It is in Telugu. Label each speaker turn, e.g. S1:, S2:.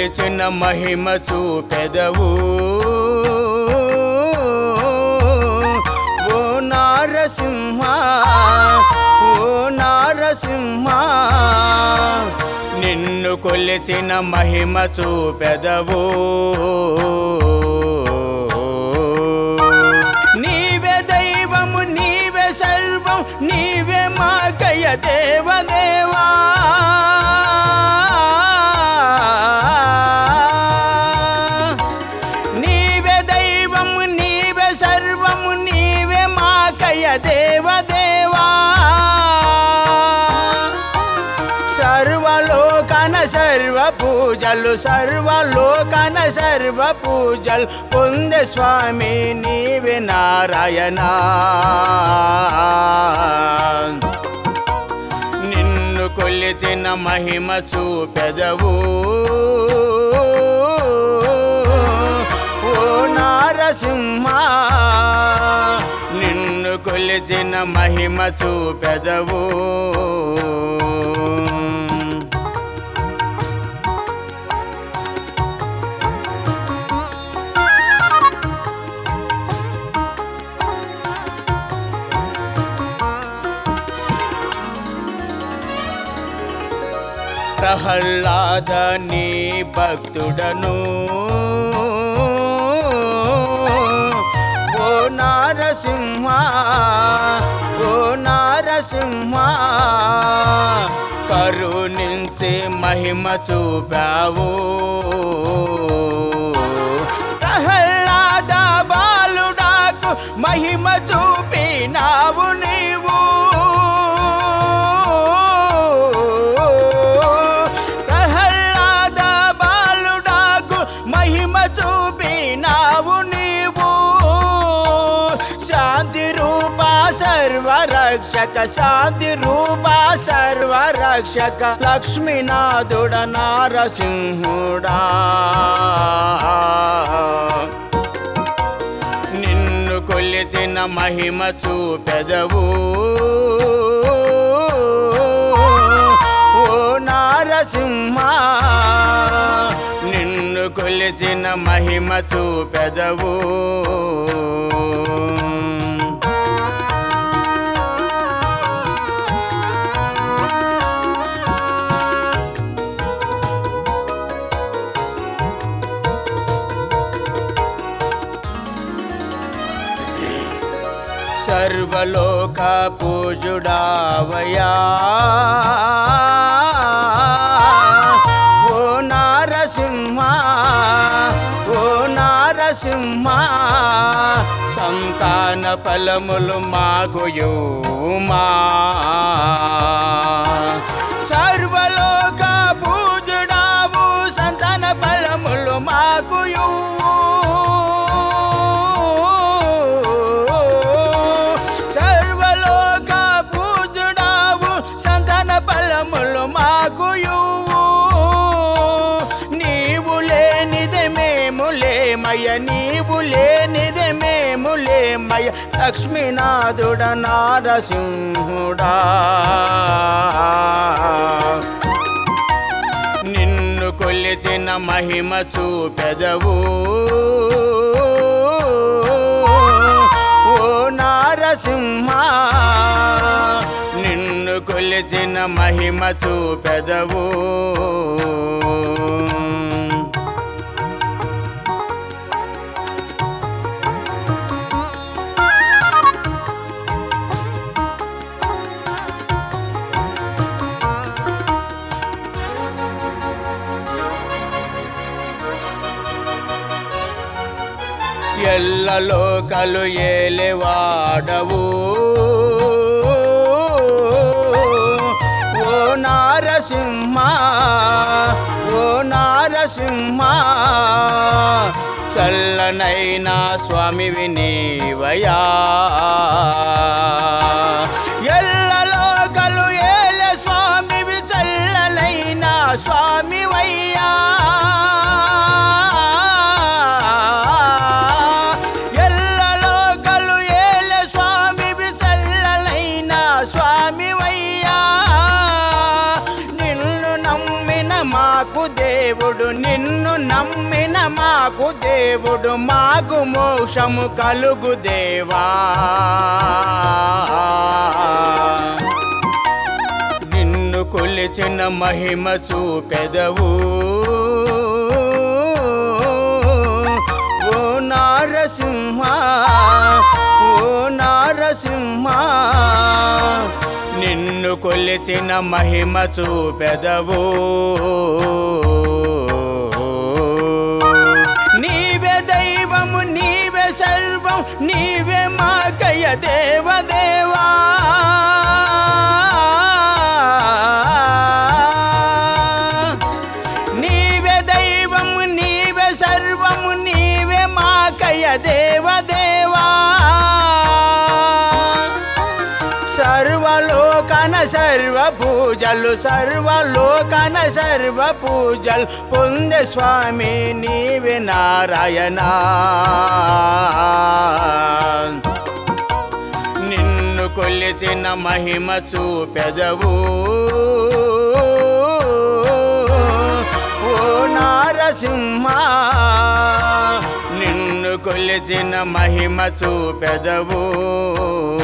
S1: కొలిచిన మహిమ చూపెదవు ఓ నారసింహ ఓ నారసింహ నిన్ను కొలిచిన మహిమ చూపెదవు నీవే దైవము నీవే సర్వం నీవే మాకయ దేవదేవా నీవే దైవము నీవే సర్వము నీవే మాకయ దేవదేవా సర్వలోకన సర్వ పూజలు సర్వలోకన సర్వ పూజలు పొందే స్వామి నీవే నారాయణ నిన్ను కొలిచిన మహిమ చూపెదవు ఓ నారసింహ నిన్ను కొలిచిన మహిమ చూపెదవు ప్రహ్లాద నీ భక్తుడను ఓ నారసింహ ఓ నారసింహ కరుణించి మహిమ చూపావు ప్రహ్లాద బాలుడాకు మహిమ చూపినావు నీవు ప్రహ్లాద బాలుడాకు మహిమ చూపినావు నీవు శాంతి రూప సర్వరక్షక శాంతి రూప సర్వరక్షక లక్ష్మీనాథుడ నారసింహుడా నిన్ను కొలిచిన మహిమ చూపెదవు ఓ నారసింహ నిన్ను కొలిచిన మహిమ చూపెదవు సర్వలోక పూజుడావయా ఓ నారసింహ ఓ నారసింహ సంతాన ఫలములు మాకు యుమా సర్వలోక పూజుడావు సంతాన ఫలములు మాకు సర్వలోక పూజుడావు సంతాన ఫలములు మాకు నీవు లేనిదే మేము లేమయ్య నీవు లేనిదే మేము లేమయ్య లక్ష్మీనాథుడ నారసింహుడా నిన్ను కొలిచిన మహిమ చూపెదవు ఓ నారసింహ నిన్ను కొలిచిన మహిమ చూపెదవు ఎల్ల లోకలు ఏలేవాడవు ఓ నారసింహ ఓ నారసింహ చల్లనైనా స్వామి వినీవయా ఎల్ల లోకలు ఏలే స్వామివి చల్లనైనా స్వామి వయ్యా ఎల్ల లోకలు ఏలే స్వామివి చల్లనైనా స్వామి వయ్యా నిన్ను నమ్మిన మాకు దేవుడు నిన్ను నమ్మిన మాకు దేవుడు మాకు మోక్షము కలుగు దేవా నిన్ను కొలిచిన మహిమ చూపెదవు ఓ నారసింహ ఓ నారసింహ నిన్ను కొలిచిన మహిమ చూపెదవు నీవే దైవము నీవే సర్వం నీవే మాకయ దేవదేవా నీవే దైవము నీవే సర్వము నీవే మాకయ దేవదేవా సర్వలోకన సర్వ పూజలు సర్వలోకన సర్వ పూజలు పొందే స్వామి నీవే నారాయణ నిన్ను కొలిచిన మహిమ చూపెదవు ఓ నారసింహ నిన్ను కొలిచిన మహిమ చూపెదవు